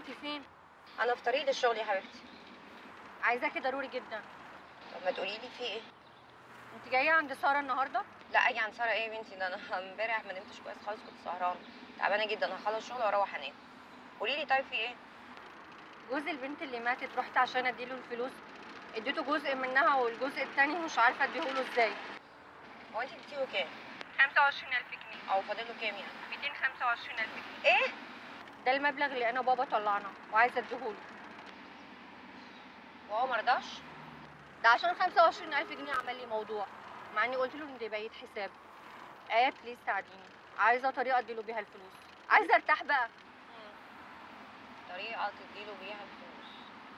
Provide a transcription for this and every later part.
انت فين انا في طريق للشغل يا حبيبتي عايزاكي ضروري جدا طب ما تقولي لي في ايه انت جايه عند ساره النهارده لا اجي عن ساره ايه يا بنتي ده انا امبارح ما نمتش كويس خالص كنت سهرانه تعبانه جدا هخلص شغل واروح انام قولي لي طيب في ايه جوز البنت اللي ماتت رحت عشان اديله الفلوس اديته جزء منها والجزء التاني مش عارفه اديهوله ازاي هو انت اديتيله كام 25000 جنيه او فاضل له كام يعني 225000 جنيه ايه ده المبلغ اللي انا وبابا طلعناه وعايزه اديهوله وهو مرضاش ده عشان 25000 جنيه عمل لي موضوع مع اني قلت له ان دي بقيت حساب ايه بليز ساعديني عايزه طريقه اديله بيها الفلوس عايزه ارتاح بقى طريقه تديله بيها الفلوس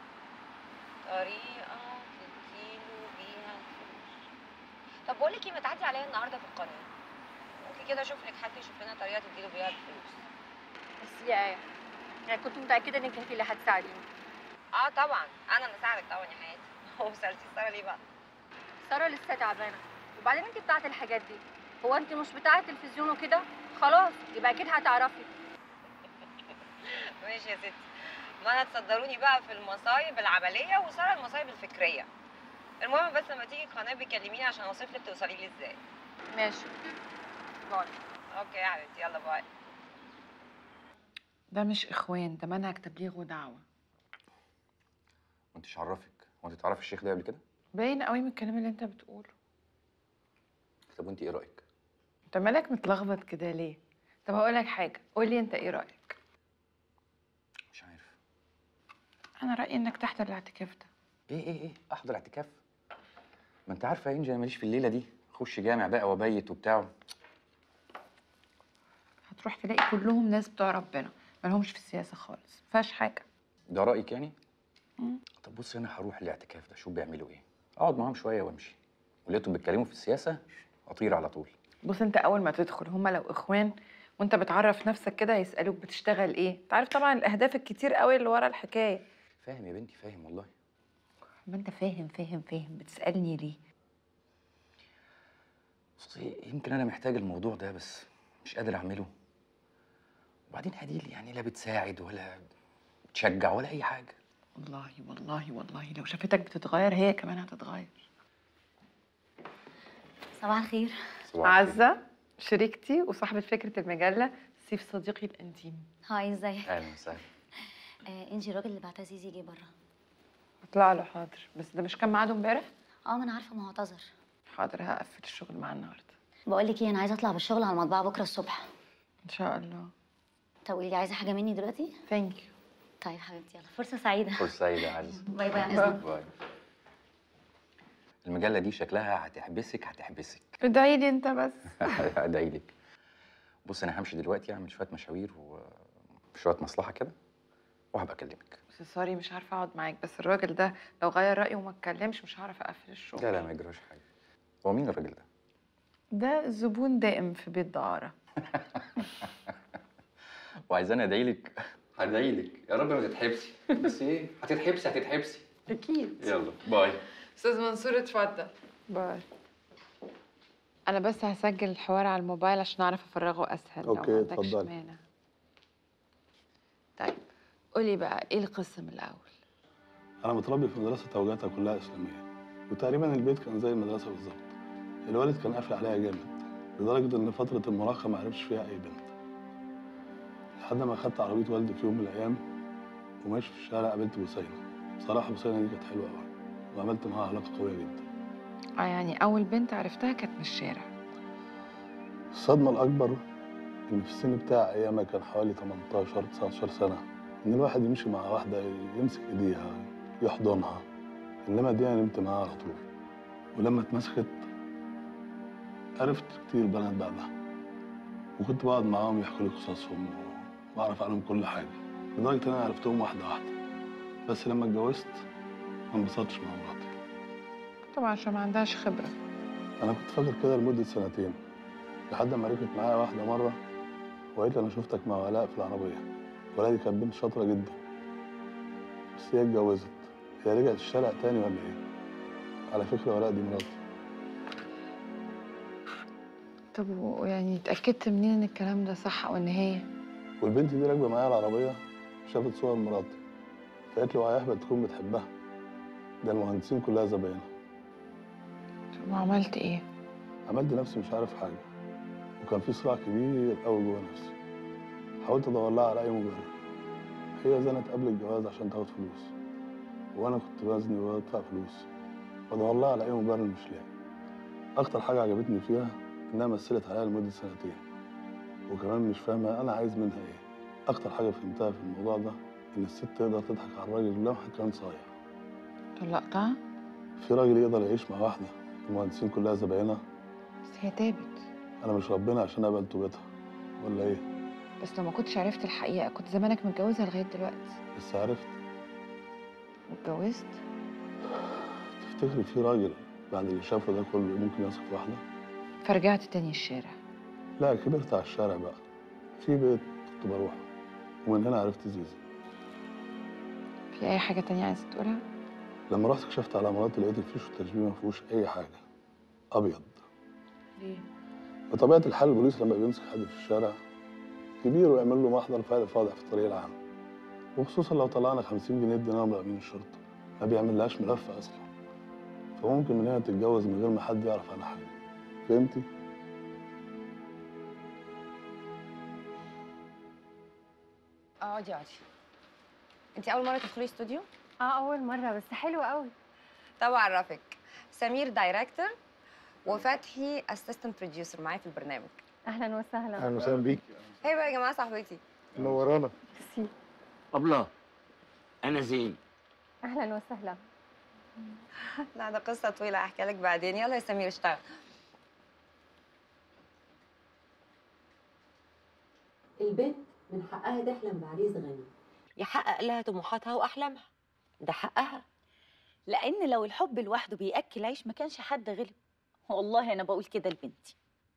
طريقه تديله بيها الفلوس طب بقول لك ايه ما تعدي عليا النهارده في القناه ممكن كده اشوف لك حد يشوف لنا طريقه تديله بيها الفلوس بس يا ايه يعني كنت متاكده انك انت اللي هتساعديني اه طبعا انا اللي اساعدك طبعا يا حياتي هو سالتي ساره ليه بقى ساره لسه تعبانه وبعدين انت بتاعت الحاجات دي هو انت مش بتاعت تلفزيون وكده خلاص يبقى اكيد هتعرفي ماشي يا ستي ما انا تصدروني بقى في المصايب العمليه وساره المصايب الفكريه المهم بس لما تيجي القناه بيكلميني عشان اوصف لك توصلي لي ازاي ماشي باي اوكي يا حبيبتي يلا باي ده مش اخوان ده منهج تبليغ ودعوه وانت عرفك هو انت تعرفي الشيخ ده قبل كده باين قوي من الكلام اللي انت بتقوله طب وانت ايه رايك انت مالك متلخبط كده ليه طب هقول لك حاجه قول لي انت ايه رايك مش عارف انا رايي انك تحت الاعتكاف ده ايه ايه ايه احضر اعتكاف ما انت عارفه يا انجي انا ماليش في الليله دي اخش جامع بقى وابيت وبتاع هتروح تلاقي كلهم ناس بتوع ربنا مالهمش في السياسه خالص مفيهاش حاجه ده رايك يعني مم. طب بصي انا هروح الاعتكاف ده شوف بيعملوا ايه اقعد معاهم شويه وامشي ولقيتهم بيتكلموا في السياسه اطير على طول بص انت اول ما تدخل هما لو اخوان وانت بتعرف نفسك كده هيسالوك بتشتغل ايه انت عارف طبعا الاهداف الكتير قوي اللي ورا الحكايه فاهم يا بنتي فاهم والله ما انت فاهم فاهم فاهم بتسالني ليه بصي يمكن انا محتاج الموضوع ده بس مش قادر اعمله وبعدين هديل يعني لا بتساعد ولا بتشجع ولا اي حاجه والله والله والله لو شافتك بتتغير هي كمان هتتغير صباح الخير صباح الخير. عزة شريكتي وصاحبة فكرة المجلة سيف صديقي الانتيم هاي ازيك اهلا وسهلا آه انجي الراجل اللي بعتها زيزي جه بره اطلع له حاضر بس ده مش كان ميعاده امبارح اه ما انا عارفه ما هو اعتذر حاضر هقفل الشغل معاه النهارده بقول لك ايه انا عايزه اطلع بالشغل على المطبعه بكره الصبح ان شاء الله طب قولي لي عايزه حاجه مني دلوقتي ثانك يو طيب حبيبتي يلا فرصه سعيده فرصه سعيده يا عزيز باي باي عن اذنك باي المجله دي شكلها هتحبسك هتحبسك ادعي لي انت بس ادعي لك بص انا همشي دلوقتي اعمل شويه مشاوير وشويه مصلحه كده وهبقى اكلمك بس سوري مش عارفه اقعد معاك بس الراجل ده لو غير رايه وما اتكلمش مش هعرف اقفل الشغل لا لا ما يجراش حاجه هو مين الراجل ده ده زبون دائم في بيت دعاره وعايزاني ادعي لك هدعي لك يا رب ما تتحبسي بس ايه هتتحبسي هتتحبسي اكيد يلا باي استاذ منصور اتفضل باي انا بس هسجل الحوار على الموبايل عشان اعرف افرغه اسهل لو أوكي، ما عندكش اتفضلي. مانع طيب قولي بقى ايه القصه من الاول أنا متربي في مدرسة توجيهاتها كلها إسلامية وتقريبا البيت كان زي المدرسة بالظبط الوالد كان قافل عليها جامد لدرجة إن فترة المراهقة ما عرفش فيها أي بنت لحد ما أخدت عربية والدي في يوم من الأيام وماشي في الشارع قابلت بوسينة بصراحة بوسينة دي كانت حلوة أوي وعملت معاها علاقة قوية جدا اه يعني اول بنت عرفتها كانت من الشارع الصدمة الأكبر إن في السن بتاعي أيامها كان حوالي 18 19 سنة إن الواحد يمشي مع واحدة يمسك إيديها يحضنها إنما دي أنا نمت معاها على طول ولما اتمسكت عرفت كتير بنات بعدها وكنت بقعد معاهم يحكوا لي قصصهم وأعرف عنهم كل حاجة لدرجة إن أنا عرفتهم واحدة واحدة بس لما اتجوزت ما انبسطتش مع مراتي طبعا عشان ما عندهاش خبره أنا كنت فاكر كده لمدة سنتين لحد ما ركبت معايا واحدة مرة وقالت لي أنا شفتك مع ولاء في العربية ولاء دي كانت بنت شاطرة جدا بس هي اتجوزت هي رجعت الشارع تاني ولا إيه؟ على فكرة ولاء دي مراتي طب ويعني اتاكدت منين ان الكلام ده صح او ان هي والبنت دي راكبة معايا العربية شافت صور مراتي فقالت لي وهي اهبل تكون بتحبها ده المهندسين كلها زباينها طب وعملت ايه؟ عملت نفسي مش عارف حاجة وكان في صراع كبير قوي جوه نفسي حاولت ادور لها على اي مبرر هي زنت قبل الجواز عشان تاخد فلوس وانا كنت بزني وبدفع فلوس بدور لها على اي مبرر مش لاقي اكتر حاجة عجبتني فيها انها مثلت عليا لمدة سنتين وكمان مش فاهمة انا عايز منها ايه اكتر حاجة فهمتها في الموضوع ده ان الست تقدر تضحك على الراجل لو كان صايع طلقتها؟ في راجل يقدر يعيش مع واحدة المهندسين كلها زباينها بس هي تابت انا مش ربنا عشان اقبل توبتها ولا ايه بس لو ما كنتش عرفت الحقيقة كنت زمانك متجوزها لغاية دلوقتي بس عرفت واتجوزت تفتكري في راجل بعد اللي شافه ده كله ممكن يثق في واحدة؟ فرجعت تاني الشارع لا كبرت على الشارع بقى في بيت كنت بروح ومن هنا عرفت زيزي في أي حاجة تانية عايزة تقولها؟ لما رحت كشفت على مراتي لقيت الفيش والتشبيه ما فيهوش اي حاجة ابيض ليه؟ بطبيعة الحال البوليس لما بيمسك حد في الشارع كبير ويعمل له محضر فعل فاضح في الطريق العام وخصوصا لو طلعنا 50 جنيه اديناها لأمين الشرطة ما بيعملهاش ملف أصلا فممكن من هنا تتجوز من غير ما حد يعرف عنها حاجة فهمتي؟ اقعدي اقعدي انت اول مره تدخلي استوديو اه اول مره بس حلو قوي طب اعرفك سمير دايركتور وفتحي اسيستنت بروديوسر معايا في البرنامج اهلا وسهلا اهلا وسهلا بيك هي بقى يا جماعه صاحبتي منورانا ميرسي. أبلة أنا زين اهلا وسهلا لا ده قصه طويله احكي لك بعدين يلا يا سمير اشتغل البنت من حقها تحلم بعريس غني يحقق لها طموحاتها واحلامها ده حقها لان لو الحب لوحده بياكل عيش ما كانش حد غلب والله انا بقول كده لبنتي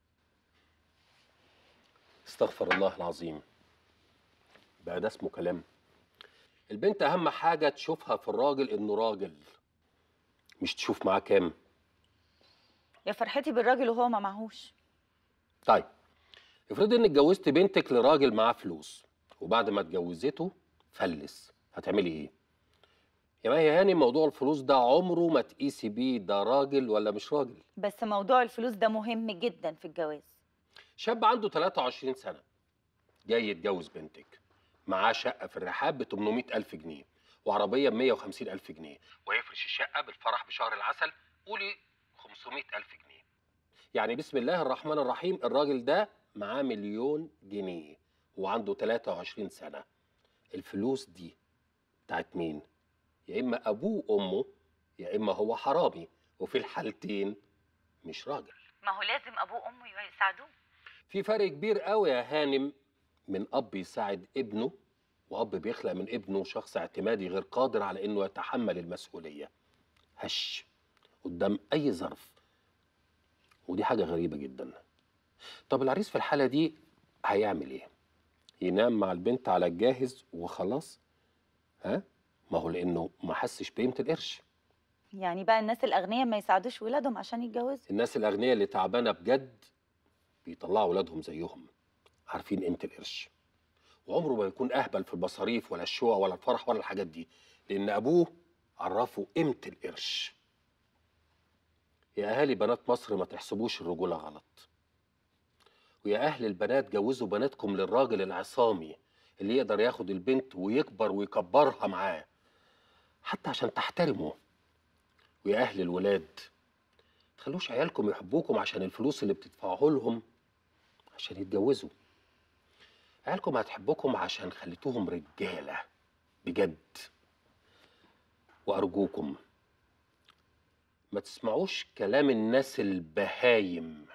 استغفر الله العظيم بقى ده اسمه كلام البنت اهم حاجه تشوفها في الراجل انه راجل مش تشوف معاه كام يا فرحتي بالراجل وهو ما معهوش طيب افرضي انك اتجوزت بنتك لراجل معاه فلوس وبعد ما اتجوزته فلس هتعملي ايه يا ما هي هاني موضوع الفلوس ده عمره ما تقيسي بيه ده راجل ولا مش راجل بس موضوع الفلوس ده مهم جدا في الجواز شاب عنده 23 سنة جاي يتجوز بنتك معاه شقة في الرحاب ب 800 ألف جنيه وعربية ب 150 ألف جنيه ويفرش الشقة بالفرح بشهر العسل قولي 500 ألف جنيه يعني بسم الله الرحمن الرحيم الراجل ده معاه مليون جنيه وعنده 23 سنة الفلوس دي بتاعت مين؟ يا إما أبوه وأمه يا إما هو حرامي وفي الحالتين مش راجل ما هو لازم ابوه وامه يساعدوه في فرق كبير قوي يا هانم من اب يساعد ابنه واب بيخلق من ابنه شخص اعتمادي غير قادر على انه يتحمل المسؤوليه هش قدام اي ظرف ودي حاجه غريبه جدا طب العريس في الحاله دي هيعمل ايه ينام مع البنت على الجاهز وخلاص ها ما هو لانه ما حسش بقيمه القرش يعني بقى الناس الاغنياء ما يساعدوش ولادهم عشان يتجوزوا الناس الاغنياء اللي تعبانه بجد بيطلعوا ولادهم زيهم عارفين قيمه القرش وعمره ما يكون اهبل في المصاريف ولا الشقق ولا الفرح ولا الحاجات دي لان ابوه عرفه قيمه القرش يا اهالي بنات مصر ما تحسبوش الرجوله غلط ويا اهل البنات جوزوا بناتكم للراجل العصامي اللي يقدر ياخد البنت ويكبر ويكبرها معاه حتى عشان تحترمه ويا اهل الولاد تخلوش عيالكم يحبوكم عشان الفلوس اللي بتدفعوه لهم عشان يتجوزوا عيالكم هتحبكم عشان خليتوهم رجاله بجد وارجوكم ما تسمعوش كلام الناس البهايم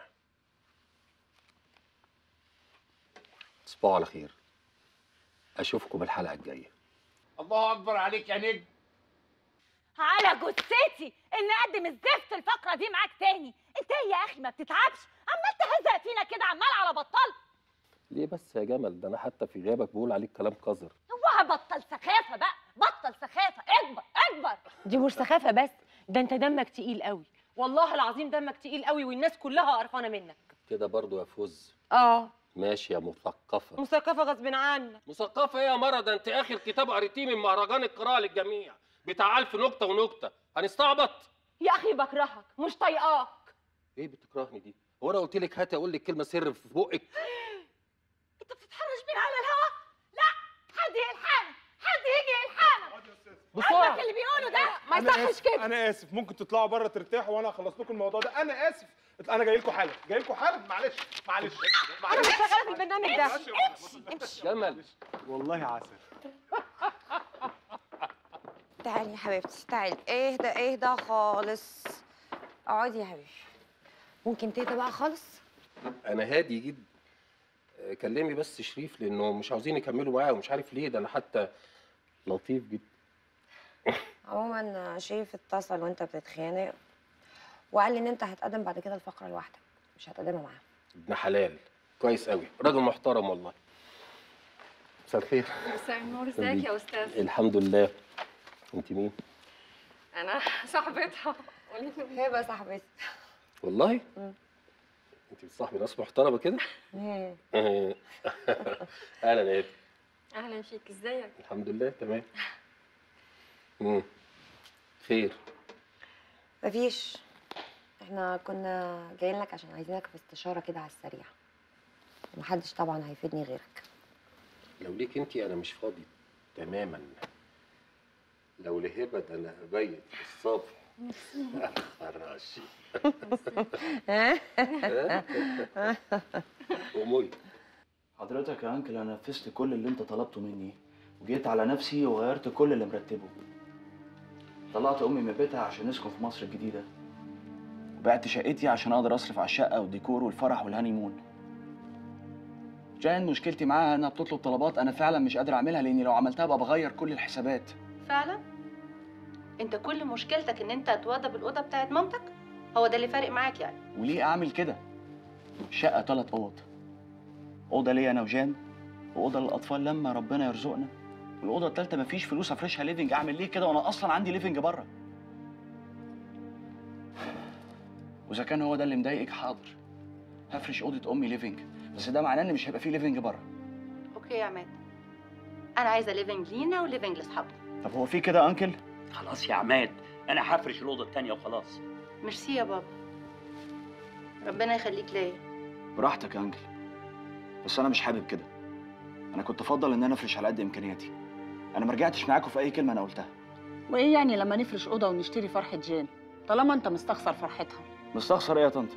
تصبحوا على خير اشوفكم الحلقه الجايه الله أكبر عليك يا نجم على جثتي ان اقدم الزفت الفقره دي معاك تاني انت ايه يا اخي ما بتتعبش عمال تهزق فينا كده عمال على بطال ليه بس يا جمل ده انا حتى في غيابك بقول عليك كلام قذر هو بطل سخافه بقى بطل سخافه اكبر اكبر دي مش سخافه بس ده انت دمك تقيل قوي والله العظيم دمك تقيل قوي والناس كلها قرفانه منك كده برضو يا فوز اه ماشي يا مثقفه مثقفه غصب عنك مثقفه ايه يا مرة ده انت اخر كتاب قريتيه من مهرجان القراءه للجميع بتاع الف نكته ونكته هنستعبط يا اخي بكرهك مش طايقاك ايه بتكرهني دي هو انا قلت لك هاتي اقول لك كلمه سر في بقك انت بتتحرش بينا على الهوا لا حد يلحقنا حد يجي يلحقنا بسرعة. قصدك اللي بيقوله ده ما أنا يصحش آسف، كده انا اسف ممكن تطلعوا بره ترتاحوا وانا اخلص لكم الموضوع ده انا اسف انا جاي لكم حالا جاي لكم حالا معلش معلش انا مش شغاله في البرنامج ده امشي جمل والله عسل تعالي يا حبيبتي تعالي اهدى اهدى خالص اقعدي يا حبيبي ممكن تهدى بقى خالص انا هادي جدا آه، كلمي بس شريف لانه مش عاوزين يكملوا معاه ومش عارف ليه ده انا حتى لطيف جدا عموما شريف اتصل وانت بتتخانق وقال لي ان انت هتقدم بعد كده الفقره لوحدك مش هتقدمها معاه ابن حلال كويس قوي راجل محترم والله مساء الخير مساء النور ازيك ازيك يا استاذ الحمد لله انت مين انا صاحبتها قولي له هبه صاحبتي والله مم. انت بتصاحبي ناس محترمه كده مم. اهلا يا ابني اهلا فيك ازيك الحمد لله تمام مم. خير مفيش احنا كنا جايين لك عشان عايزينك في استشاره كده على السريع محدش طبعا هيفيدني غيرك لو ليك انت انا مش فاضي تماما لو لهبه ده انا هبيت الصبح خراشي اموري حضرتك يا انكل انا نفذت كل اللي انت طلبته مني وجيت على نفسي وغيرت كل اللي مرتبه طلعت امي من بيتها عشان نسكن في مصر الجديده وبعت شقتي عشان اقدر اصرف على الشقه والديكور والفرح والهانيمون جان مشكلتي معاها انها بتطلب طلبات انا فعلا مش قادر اعملها لاني لو عملتها بقى بغير كل الحسابات فعلا انت كل مشكلتك ان انت هتوضب الاوضه بتاعت مامتك هو ده اللي فارق معاك يعني وليه اعمل كده الشقه ثلاث اوض اوضه ليا انا وجان واوضه للاطفال لما ربنا يرزقنا والاوضه الثالثه مفيش فلوس افرشها ليفنج اعمل ليه كده وانا اصلا عندي ليفنج بره واذا كان هو ده اللي مضايقك حاضر هفرش اوضه امي ليفنج بس ده معناه ان مش هيبقى فيه ليفنج بره اوكي يا عماد انا عايزه ليفنج لينا وليفنج لاصحابنا طب هو في كده يا انكل خلاص يا عماد انا هفرش الاوضه التانيه وخلاص ميرسي يا بابا ربنا يخليك ليا براحتك يا انكل بس انا مش حابب كده انا كنت افضل ان انا افرش على قد امكانياتي انا ما رجعتش معاكم في اي كلمه انا قلتها وايه يعني لما نفرش اوضه ونشتري فرحه جان طالما انت مستخسر فرحتها مستخسر ايه يا طنط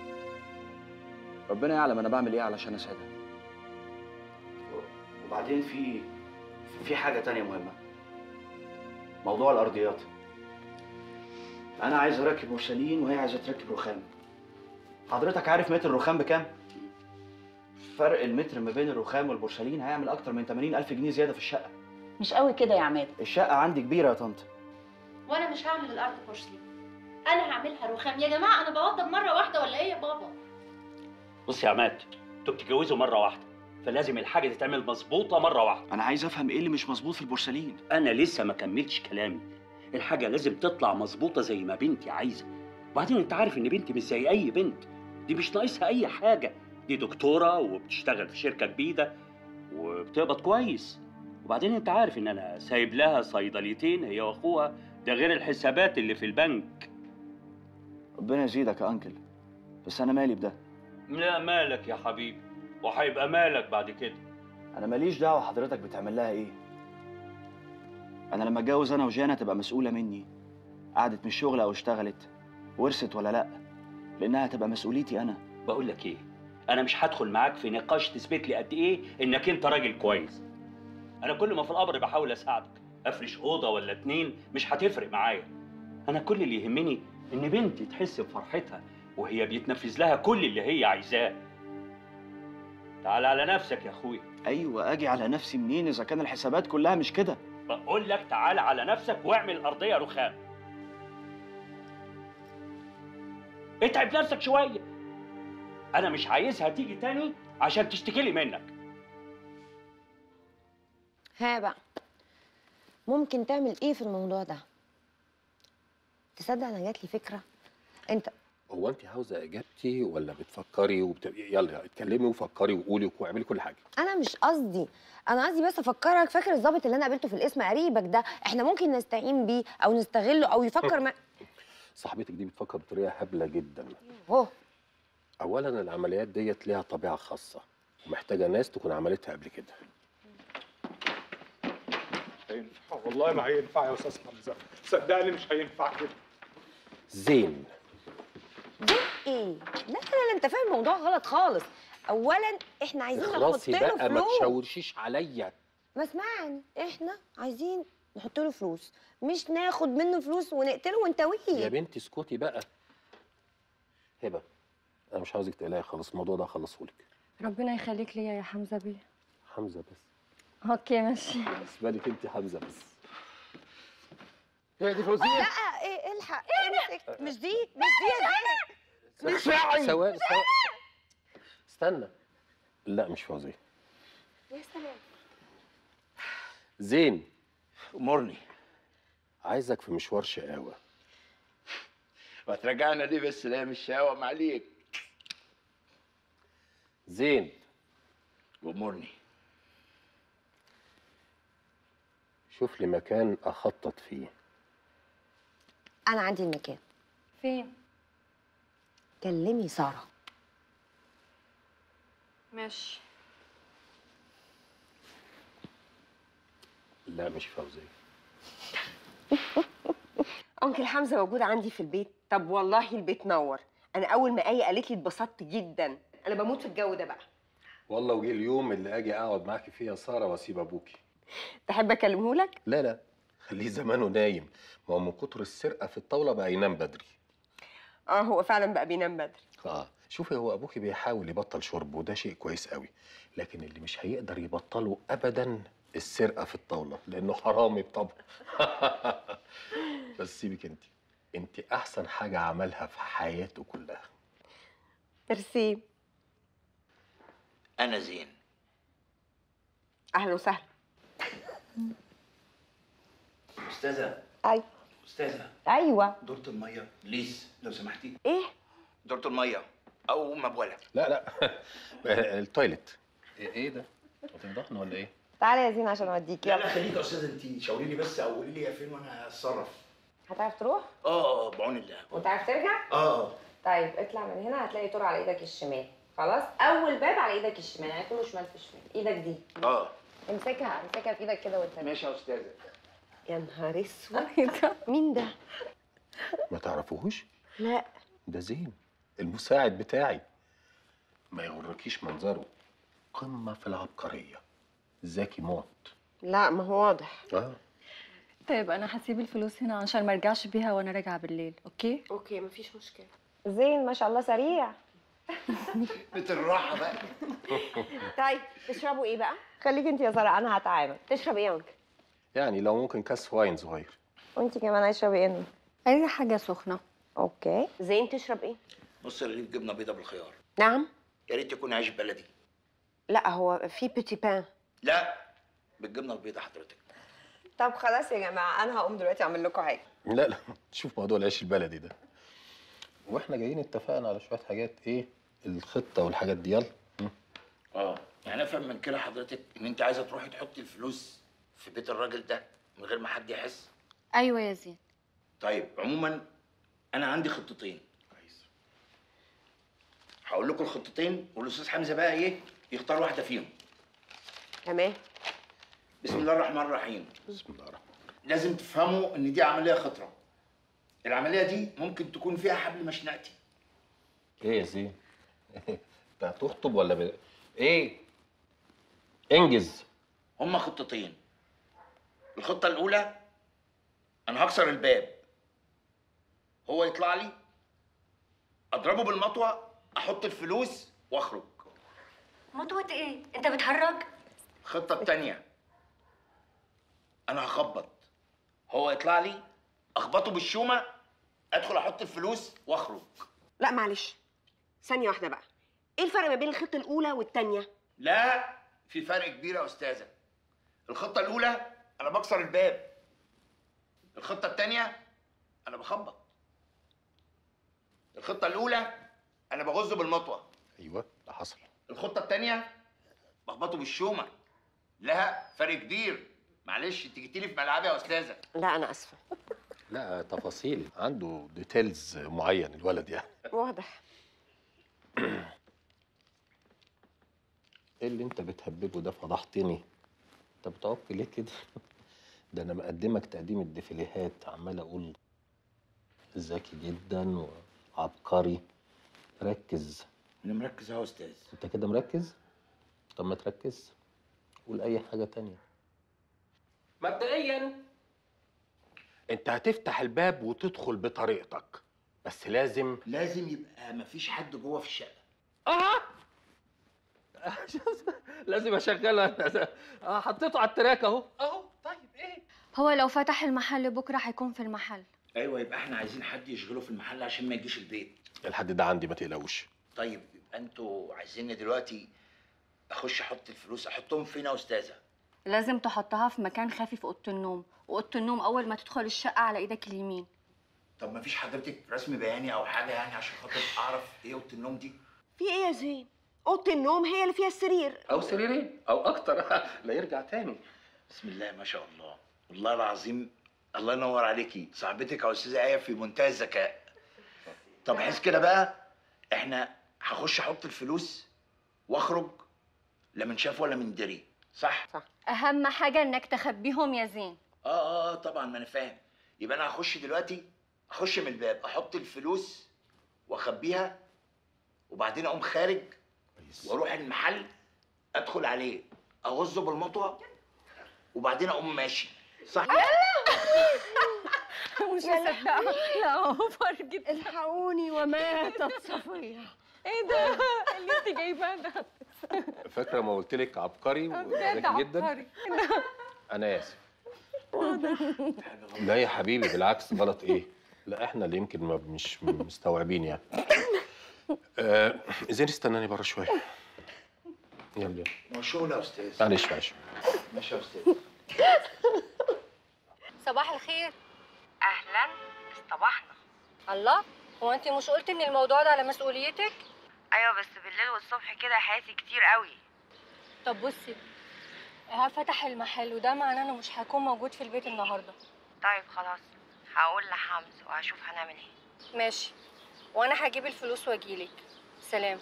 ربنا يعلم انا بعمل ايه علشان اسعدها وبعدين في في حاجه تانية مهمه موضوع الارضيات انا عايز اركب بورسلين وهي عايزه تركب رخام حضرتك عارف متر الرخام بكام فرق المتر ما بين الرخام والبورسلين هيعمل اكتر من 80 الف جنيه زياده في الشقه مش قوي كده يا عماد الشقه عندي كبيره يا طنط وانا مش هعمل الارض بورسلين انا هعملها رخام يا جماعه انا بوضب مره واحده ولا ايه يا بابا بص يا عماد انتوا بتتجوزوا مره واحده فلازم الحاجه تتعمل مظبوطه مره واحده انا عايز افهم ايه اللي مش مظبوط في البورسلين انا لسه ما كملتش كلامي الحاجه لازم تطلع مظبوطه زي ما بنتي عايزه وبعدين انت عارف ان بنتي مش زي اي بنت دي مش ناقصها اي حاجه دي دكتوره وبتشتغل في شركه كبيره وبتقبض كويس وبعدين انت عارف ان انا سايب لها صيدليتين هي واخوها ده غير الحسابات اللي في البنك ربنا يزيدك يا انكل بس انا مالي بده لا مالك يا حبيبي وهيبقى مالك بعد كده انا ماليش دعوه حضرتك بتعمل لها ايه انا لما اتجوز انا وجانا تبقى مسؤوله مني قعدت من الشغل او اشتغلت ورثت ولا لا لانها هتبقى مسؤوليتي انا بقول لك ايه انا مش هدخل معاك في نقاش تثبت لي قد ايه انك انت راجل كويس انا كل ما في الامر بحاول اساعدك افرش اوضه ولا اتنين مش هتفرق معايا انا كل اللي يهمني ان بنتي تحس بفرحتها وهي بيتنفذ لها كل اللي هي عايزاه تعال على نفسك يا اخويا ايوه اجي على نفسي منين اذا كان الحسابات كلها مش كده بقول لك تعال على نفسك واعمل الارضيه رخام اتعب نفسك شويه انا مش عايزها تيجي تاني عشان تشتكي لي منك ها بقى ممكن تعمل ايه في الموضوع ده تصدق انا جات لي فكره انت هو انت عاوزه اجابتي ولا بتفكري وبت... يلا اتكلمي وفكري وقولي واعملي كل حاجه انا مش قصدي انا قصدي بس افكرك فاكر الضابط اللي انا قابلته في القسم قريبك ده احنا ممكن نستعين بيه او نستغله او يفكر مع صاحبتك دي بتفكر بطريقه هبله جدا اوه اولا العمليات ديت ليها طبيعه خاصه ومحتاجه ناس تكون عملتها قبل كده هينفع والله ما هينفع يا استاذ حمزه صدقني مش هينفع كده زين ايه لا لا لا انت فاهم الموضوع غلط خالص اولا احنا عايزين نحط اخلصي له بقى ما فلوس تشاورشيش عليا ما اسمعني احنا عايزين نحط له فلوس مش ناخد منه فلوس ونقتله يا ونتويه بنتي اسكتي بقى هبه انا مش عاوزك تقلقي خالص الموضوع ده هخلصه لك ربنا يخليك ليا يا حمزه بيه حمزه بس اوكي ماشي بالنسبه لك انت حمزه بس هي دي فوزيه لا ايه الحق امسك مش دي مش دي يا زين ثواني ثواني استنى لا مش فوزيه يا سلام زين امرني عايزك في مشوار شقاوه وترجعنا دي بالسلام الشقاوة عليك زين امرني شوف لي مكان اخطط فيه انا عندي المكان فين كلمي ساره ماشي لا مش فوزيه انكل حمزه موجود عندي في البيت طب والله البيت نور انا اول ما ايه قالت لي اتبسطت جدا انا بموت في الجو ده بقى والله وجه اليوم اللي اجي اقعد معاكي فيه يا ساره واسيب ابوكي تحب اكلمه لك لا لا خليه زمانه نايم ما هو من كتر السرقه في الطاوله بقى ينام بدري اه هو فعلا بقى بينام بدري اه شوفي هو ابوكي بيحاول يبطل شرب وده شيء كويس قوي لكن اللي مش هيقدر يبطله ابدا السرقه في الطاوله لانه حرامي بطبعه بس سيبك انت انت احسن حاجه عملها في حياته كلها ميرسي انا زين اهلا وسهلا استاذه ايوه استاذه ايوه دورة الميه بليز لو سمحتي ايه دورة الميه او مبوله لا لا التويلت ايه إيه ده هتفضحنا ولا ايه تعالى يا زين عشان اوديك لا لا خليك يا استاذه انت شاوري لي بس او قولي لي يا فين وانا هتصرف هتعرف تروح اه اه بعون الله وتعرف ترجع اه اه طيب اطلع من هنا هتلاقي طور على ايدك الشمال خلاص اول باب على ايدك الشمال يعني كله شمال في شمال ايدك دي اه امسكها امسكها في ايدك كده وانت ماشي يا استاذه يا نهار اسود مين ده ما تعرفوهوش لا ده زين المساعد بتاعي ما يغركيش منظره قمه في العبقريه ذكي موت لا ما هو واضح اه طيب انا هسيب الفلوس هنا عشان ما ارجعش بيها وانا راجعه بالليل اوكي اوكي مفيش مشكله زين ما شاء الله سريع بيت الراحه بقى طيب تشربوا ايه بقى خليك انت يا ساره انا هتعامل تشرب ايه يا انكل يعني لو ممكن كاس واين صغير وانت كمان عايشه بايه اي حاجه سخنه اوكي زين تشرب ايه نص رغيف جبنه بيضه بالخيار نعم يا ريت يكون عيش بلدي لا هو في بيتي بان لا بالجبنه البيضه حضرتك طب خلاص يا جماعه انا هقوم دلوقتي اعمل لكم حاجه لا لا شوف موضوع العيش البلدي ده واحنا جايين اتفقنا على شويه حاجات ايه الخطه والحاجات دي يلا اه يعني افهم من كده حضرتك ان انت عايزه تروحي تحطي الفلوس في بيت الراجل ده من غير ما حد يحس ايوه يا زين طيب عموما انا عندي خطتين كويس هقول لكم الخطتين والاستاذ حمزه بقى ايه يختار واحده فيهم تمام بسم الله الرحمن الرحيم بسم الله الرحمن لازم تفهموا ان دي عمليه خطره العمليه دي ممكن تكون فيها حبل مشنقتي ايه يا زين انت هتخطب ولا ب... ايه انجز هما خطتين الخطه الاولى انا هكسر الباب هو يطلع لي اضربه بالمطوه احط الفلوس واخرج مطوة ايه؟ انت بتهرج؟ الخطه التانيه انا هخبط هو يطلع لي اخبطه بالشومه ادخل احط الفلوس واخرج لا معلش ثانيه واحده بقى ايه الفرق ما بين الخطه الاولى والثانيه لا في فرق كبير يا استاذه الخطه الاولى انا بكسر الباب الخطه الثانيه انا بخبط الخطه الاولى انا بغزه بالمطوه ايوه ده حصل الخطه الثانيه بخبطه بالشومه لها فرق كبير معلش انت جيتي لي في ملعبي يا استاذه لا انا اسفه لا تفاصيل عنده ديتيلز معين الولد يعني واضح ايه اللي انت بتهببه ده فضحتني انت بتعك ليه كده ده انا مقدمك تقديم الديفيليهات عمال اقول ذكي جدا وعبقري ركز انا مركز اهو يا استاذ انت كده مركز طب ما تركز قول اي حاجه تانية مبدئيا انت هتفتح الباب وتدخل بطريقتك بس لازم لازم يبقى مفيش حد جوه في الشقه اه لازم اشغلها اه حطيته على التراك اهو اهو طيب ايه هو لو فتح المحل بكره هيكون في المحل ايوه يبقى احنا عايزين حد يشغله في المحل عشان ما يجيش البيت الحد ده عندي ما تقلقوش طيب يبقى انتوا عايزيني دلوقتي اخش احط الفلوس احطهم فين يا استاذه لازم تحطها في مكان خافي في اوضه النوم واوضه النوم اول ما تدخل الشقه على ايدك اليمين طب ما فيش حضرتك رسم بياني او حاجه يعني عشان خاطر اعرف ايه اوضه النوم دي في ايه يا زين اوضه النوم هي اللي فيها السرير او سريرين او اكتر لا يرجع تاني بسم الله ما شاء الله والله العظيم الله ينور عليكي صاحبتك يا استاذه ايه في منتهى الذكاء طب حس كده بقى احنا هخش احط الفلوس واخرج لا من شاف ولا من دري صح صح اهم حاجه انك تخبيهم يا زين اه اه اه طبعا ما انا فاهم يبقى انا هخش دلوقتي اخش من الباب احط الفلوس واخبيها وبعدين اقوم خارج واروح المحل ادخل عليه اغزه بالمطوه وبعدين اقوم ماشي صح مش مصدقه لا اوفر جدا الحقوني وماتت صفيه ايه ده اللي انت جايباه ده فاكره ما قلت لك عبقري بجد وذكي جدا عبقري انا اسف لا يا حبيبي بالعكس غلط ايه لا احنا اللي يمكن ما مش مستوعبين يعني آه زين استناني بره شويه يلا ما شغل يا استاذ معلش معلش ماشي يا استاذ صباح الخير اهلا اصطبحنا الله هو انت مش قلت ان الموضوع ده على مسؤوليتك ايوه بس بالليل والصبح كده حياتي كتير قوي طب بصي ايهاب فتح المحل وده معناه انه مش هيكون موجود في البيت النهارده طيب خلاص هقول لحمزه وهشوف هنعمل ايه ماشي وانا هجيب الفلوس واجيلك سلام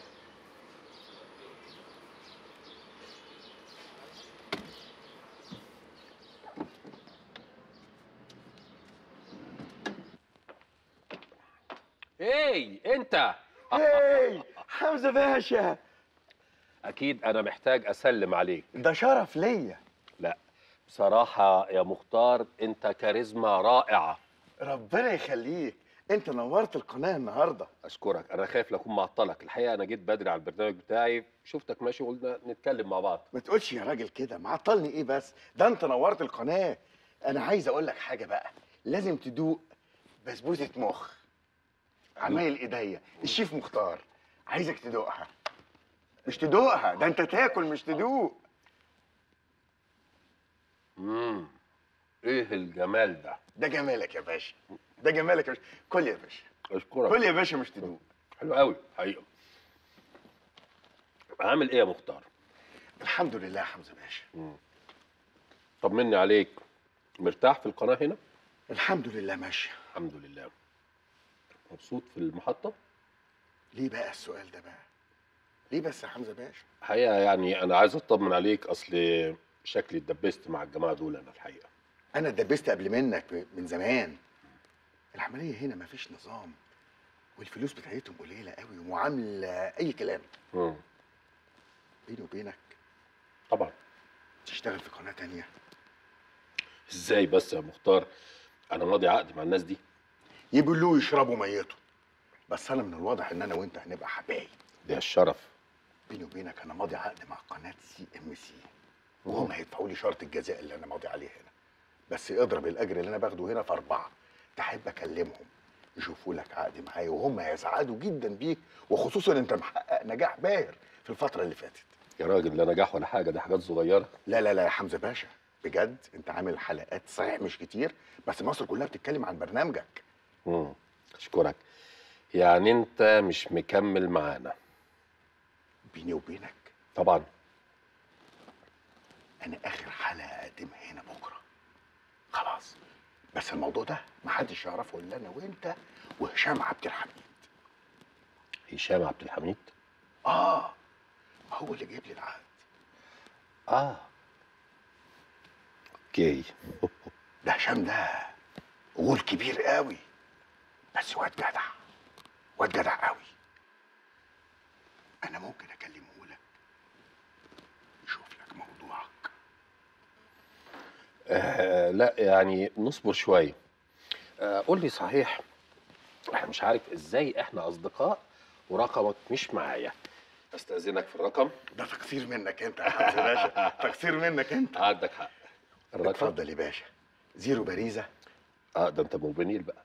ايه انت هاي حمزه باشا اكيد انا محتاج اسلم عليك ده شرف ليا لا بصراحه يا مختار انت كاريزما رائعه ربنا يخليك انت نورت القناه النهارده اشكرك انا خايف لاكون معطلك الحقيقه انا جيت بدري على البرنامج بتاعي شفتك ماشي وقلنا نتكلم مع بعض ما تقولش يا راجل كده معطلني ايه بس ده انت نورت القناه انا عايز اقول لك حاجه بقى لازم تدوق بسبوسه مخ عمايل ايديا الشيف مختار عايزك تدوقها مش تدوقها ده انت تاكل مش تدوق امم ايه الجمال ده ده جمالك يا باشا ده جمالك يا باشا كل يا باشا اشكرك كل يا باشا مش تدوق حلو قوي حقيقه عامل ايه يا مختار الحمد لله يا حمزه باشا مم. طمني عليك مرتاح في القناه هنا الحمد لله ماشيه الحمد لله مبسوط في المحطه ليه بقى السؤال ده بقى ليه بس يا حمزه باشا الحقيقه يعني انا عايز اطمن عليك اصل شكلي اتدبست مع الجماعه دول انا الحقيقه انا اتدبست قبل منك من زمان العمليه هنا مفيش نظام والفلوس بتاعتهم قليله قوي ومعامله اي كلام مم. بيني وبينك طبعا تشتغل في قناه تانية ازاي بس يا مختار انا ماضي عقد مع الناس دي يبلوه يشربوا ميته بس انا من الواضح ان انا وانت هنبقى حبايب ده الشرف بيني وبينك انا ماضي عقد مع قناه سي ام سي وهم هيدفعوا لي شرط الجزاء اللي انا ماضي عليه هنا بس اضرب الاجر اللي انا باخده هنا في اربعه تحب اكلمهم يشوفوا لك عقد معايا وهم هيسعدوا جدا بيك وخصوصا انت محقق نجاح باهر في الفتره اللي فاتت يا راجل لا نجاح ولا حاجه دي حاجات صغيره لا لا لا يا حمزه باشا بجد انت عامل حلقات صحيح مش كتير بس مصر كلها بتتكلم عن برنامجك امم اشكرك يعني انت مش مكمل معانا بيني وبينك طبعا انا اخر حلقه اقدمها هنا بكره خلاص بس الموضوع ده محدش يعرفه الا انا وانت وهشام عبد الحميد هشام عبد الحميد اه هو اللي جايب لي العقد اه اوكي ده هشام ده غول كبير قوي بس واد جدع واد جدع قوي انا ممكن اكلمه لك يشوف لك موضوعك آه لا يعني نصبر شويه آه قول لي صحيح انا مش عارف ازاي احنا اصدقاء ورقمك مش معايا استاذنك في الرقم ده تقصير منك انت يا حمزه باشا تقصير منك انت عندك حق الرقم اتفضل يا باشا زيرو باريزه اه ده انت موبينيل بقى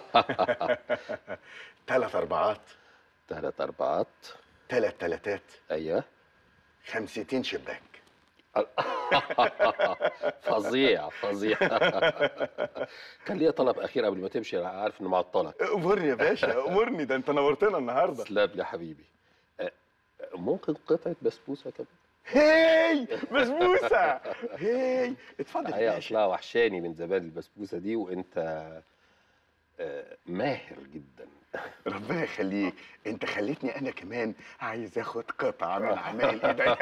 ثلاث اربعات ثلاث اربعات ثلاث تلاتات ايوه خمستين شباك فظيع فظيع كان ليا طلب اخير قبل ما تمشي انا عارف اني معطلك امرني يا باشا امرني ده انت نورتنا النهارده تسلم لي يا حبيبي آه، ممكن قطعه بسبوسه كمان هي بسبوسه هي اتفضل هي يا باشا اصلها وحشاني من زمان البسبوسه دي وانت آه، ماهر جدا ربنا يخليك انت خليتني انا كمان عايز اخد قطعه من عمال ايديا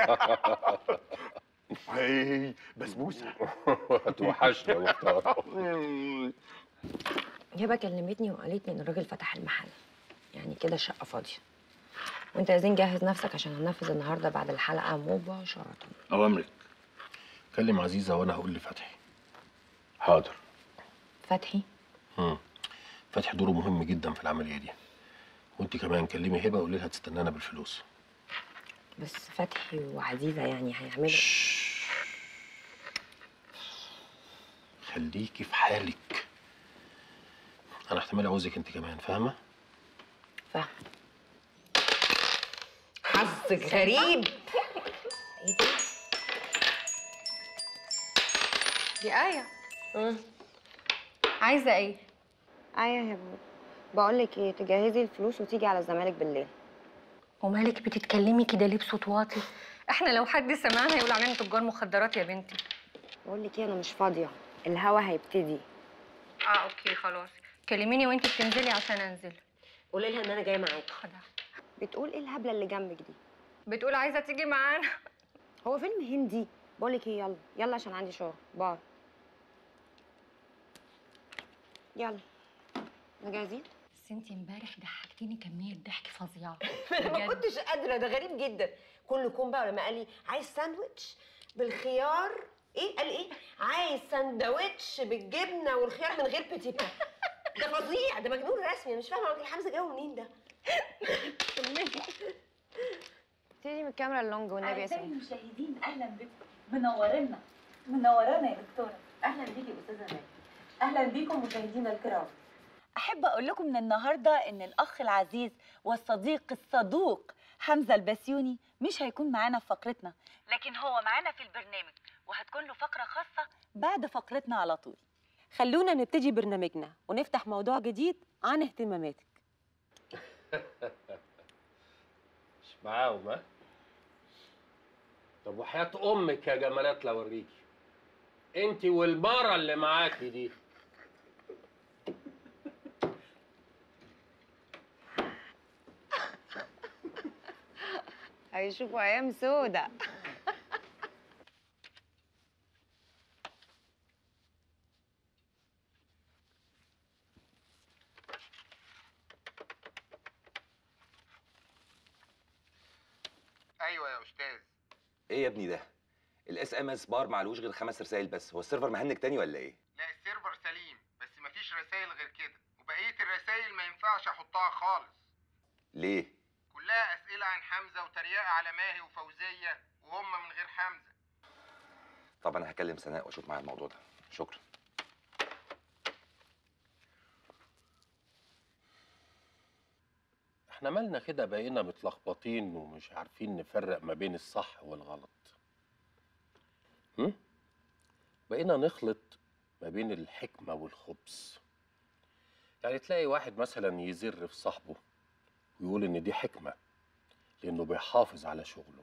هي بسبوسه هتوحشني يا مختار هبه كلمتني وقالت لي ان الراجل فتح المحل يعني كده الشقه فاضيه وانت عايزين جهز نفسك عشان هننفذ النهارده بعد الحلقه مباشره اوامرك كلم عزيزه وانا هقول لفتحي حاضر فتحي مم. فتحي دوره مهم جدا في العمليه دي وانت كمان كلمي هبه وقولي لها تستنانا بالفلوس بس فتحي وعزيزه يعني هيعملوا خليكي في حالك انا احتمال اعوزك انت كمان فاهمه فاهمه حظك غريب دي آية عايزة ايه؟ ايوه يا هبه بقول لك ايه تجهزي الفلوس وتيجي على الزمالك بالليل ومالك بتتكلمي كده ليه بصوت واطي؟ احنا لو حد سمعنا هيقول علينا تجار مخدرات يا بنتي بقول لك ايه انا مش فاضيه الهوا هيبتدي اه اوكي خلاص كلميني وانت بتنزلي عشان انزل قولي لها ان انا جايه معاكي بتقول ايه الهبله اللي جنبك دي بتقول عايزه تيجي معانا هو فيلم هندي بقول لك ايه يلا يلا عشان عندي شغل باي يلا احنا جاهزين بس انت امبارح ضحكتيني كميه ضحك فظيعه انا ما بجد. كنتش قادره ده غريب جدا كلكم بقى لما قال لي عايز ساندوتش بالخيار ايه قال ايه عايز ساندوتش بالجبنه والخيار من غير بيتي با ده فظيع ده مجنون رسمي انا مش فاهمه راجل حمزه جابه منين ده ابتدي من الكاميرا اللونج والنبي يا أعزائي سيدي المشاهدين أهلا بكم منورنا منورانا يا دكتورة أهلا بيكي أستاذة ماجد أهلا بيكم مشاهدينا الكرام أحب أقول لكم من النهاردة إن الأخ العزيز والصديق الصدوق حمزة البسيوني مش هيكون معانا في فقرتنا لكن هو معانا في البرنامج وهتكون له فقرة خاصة بعد فقرتنا على طول خلونا نبتدي برنامجنا ونفتح موضوع جديد عن اهتماماتك مش معاهم ها طب وحياة امك يا جمالات لو اوريكي انت والمره اللي معاكي دي هيشوفوا ايام سودة ايوه يا استاذ ايه يا ابني ده الاس ام اس بار معلوش غير خمس رسائل بس هو السيرفر مهنج تاني ولا ايه لا السيرفر سليم بس مفيش رسائل غير كده وبقيه الرسائل ما ينفعش احطها خالص ليه كلها اسئله عن حمزه وتريقه على ماهي وفوزيه وهم من غير حمزه طب انا هكلم سناء واشوف معاها الموضوع ده شكرا احنا مالنا كده بقينا متلخبطين ومش عارفين نفرق ما بين الصح والغلط هم؟ بقينا نخلط ما بين الحكمة والخبث يعني تلاقي واحد مثلا يزر في صاحبه ويقول ان دي حكمه لانه بيحافظ على شغله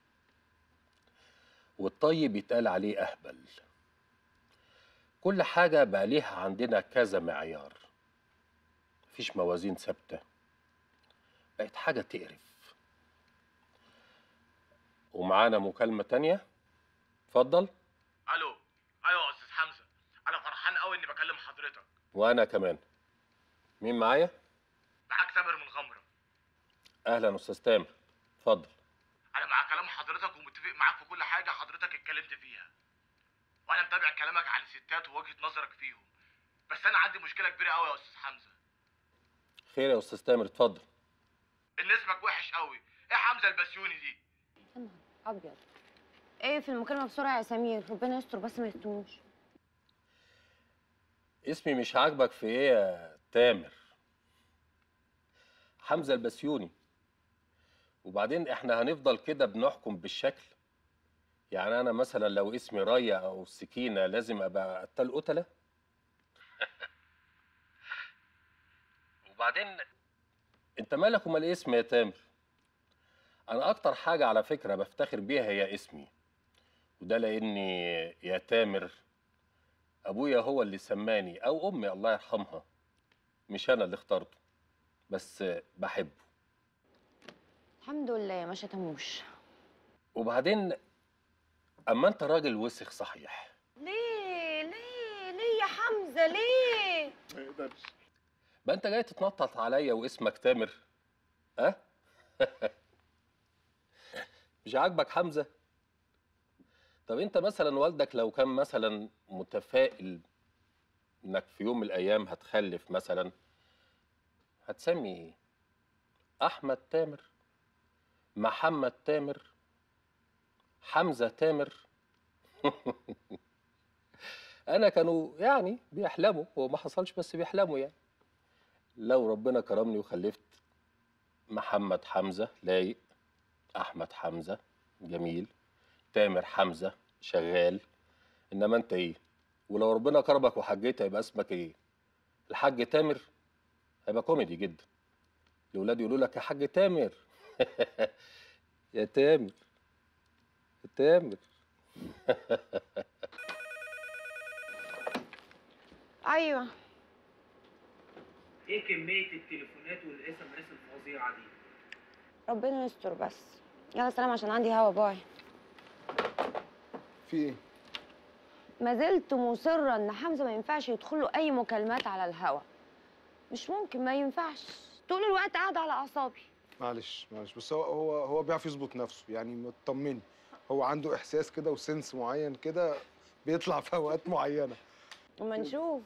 والطيب يتقال عليه اهبل كل حاجه بقى ليها عندنا كذا معيار مفيش موازين ثابته بقت حاجه تقرف ومعانا مكالمه تانية اتفضل الو ايوه يا استاذ حمزه انا فرحان قوي اني بكلم حضرتك وانا كمان مين معايا معاك تامر من غمره اهلا استاذ تامر اتفضل انا مع كلام حضرتك ومتفق معاك في كل حاجه حضرتك اتكلمت فيها وانا متابع كلامك عن الستات ووجهه نظرك فيهم بس انا عندي مشكله كبيره قوي يا استاذ حمزه خير يا استاذ تامر اتفضل ان اسمك وحش قوي ايه حمزه البسيوني دي ابيض ايه في المكالمه بسرعه يا سمير ربنا يستر بس ما يستنوش اسمي مش عاجبك في ايه يا تامر حمزه البسيوني وبعدين احنا هنفضل كده بنحكم بالشكل يعني انا مثلا لو اسمي رايا او سكينه لازم ابقى قتال قتله وبعدين انت مالك ومال اسمي يا تامر انا اكتر حاجه على فكره بفتخر بيها هي اسمي وده لاني يا تامر ابويا هو اللي سماني او امي الله يرحمها مش انا اللي اخترته بس بحبه الحمد لله ما شتموش وبعدين اما انت راجل وسخ صحيح ليه ليه ليه يا حمزه ليه ما يقدرش بقى انت جاي تتنطط عليا واسمك تامر ها مش عاجبك حمزه طب انت مثلا والدك لو كان مثلا متفائل انك في يوم من الايام هتخلف مثلا هتسمي ايه احمد تامر محمد تامر حمزه تامر انا كانوا يعني بيحلموا هو ما حصلش بس بيحلموا يعني لو ربنا كرمني وخلفت محمد حمزه لايق احمد حمزه جميل تامر حمزه شغال انما انت ايه ولو ربنا كرمك وحجيت هيبقى اسمك ايه الحاج تامر هيبقى كوميدي جدا الاولاد يقولوا لك يا حاج تامر يا تامر يا تامر ايوه ايه كمية التليفونات والاس ام اس الفظيعة دي؟ ربنا يستر بس يلا سلام عشان عندي هوا باي في ايه؟ ما زلت مصرة ان حمزة ما ينفعش يدخل له اي مكالمات على الهوا مش ممكن ما ينفعش طول الوقت قاعد على اعصابي معلش معلش بس هو هو هو بيعرف يظبط نفسه يعني مطمني هو عنده احساس كده وسنس معين كده بيطلع في اوقات معينه اما نشوف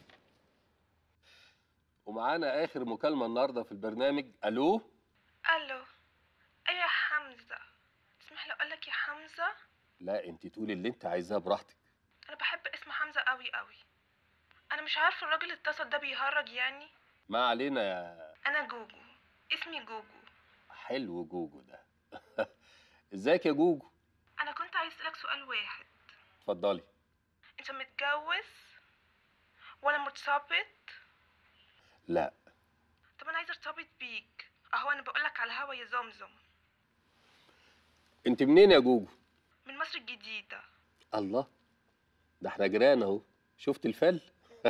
ومعانا اخر مكالمه النهارده في البرنامج الو الو ايه يا حمزه تسمح لي اقول لك يا حمزه لا انت تقولي اللي انت عايزاه براحتك انا بحب اسم حمزه قوي قوي انا مش عارفه الراجل اللي اتصل ده بيهرج يعني ما علينا يا انا جوجو اسمي جوجو حلو جوجو ده ازيك يا جوجو انا كنت عايز اسالك سؤال واحد اتفضلي انت متجوز ولا مرتبط لا طب انا عايزه ارتبط بيك اهو انا بقولك على الهوا يا زمزم انت منين يا جوجو من مصر الجديده الله ده احنا جيران اهو شفت الفل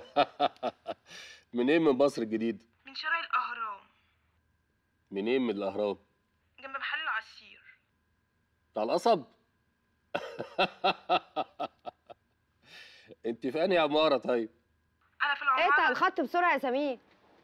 منين من مصر الجديدة من شارع الاهرام منين من الاهرام جنب محل العصير بتاع القصب انت في انهي عمارة طيب انا في العماره اقطع الخط بسرعة يا سمير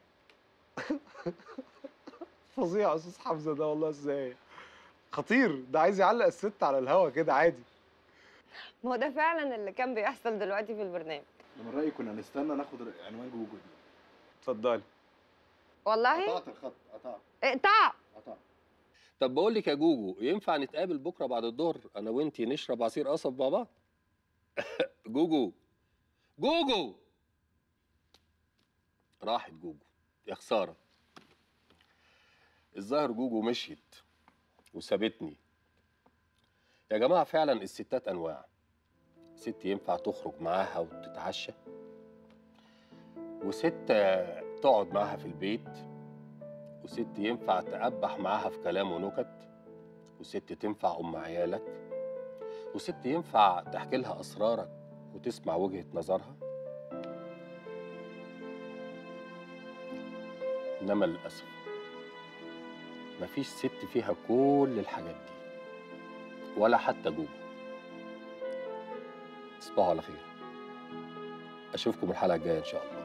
فظيع يا استاذ حمزه ده والله ازاي خطير ده عايز يعلق الست على الهوا كده عادي ما هو ده فعلا اللي كان بيحصل دلوقتي في البرنامج من رايي كنا نستنى ناخد عنوان جوجل دي اتفضلي والله قطعت الخط قطعت اقطع قطعت طب بقول لك يا جوجو ينفع نتقابل بكره بعد الظهر انا وانتي نشرب عصير قصب مع بعض جوجو جوجو راحت جوجو يا خساره الظاهر جوجو مشيت وسابتني يا جماعه فعلا الستات انواع ست ينفع تخرج معاها وتتعشى وست تقعد معاها في البيت وست ينفع تقبح معاها في كلام ونكت وست تنفع ام عيالك وست ينفع تحكي لها اسرارك وتسمع وجهه نظرها انما للاسف مفيش ست فيها كل الحاجات دي ولا حتى جوجو تصبحوا على خير اشوفكم الحلقه الجايه ان شاء الله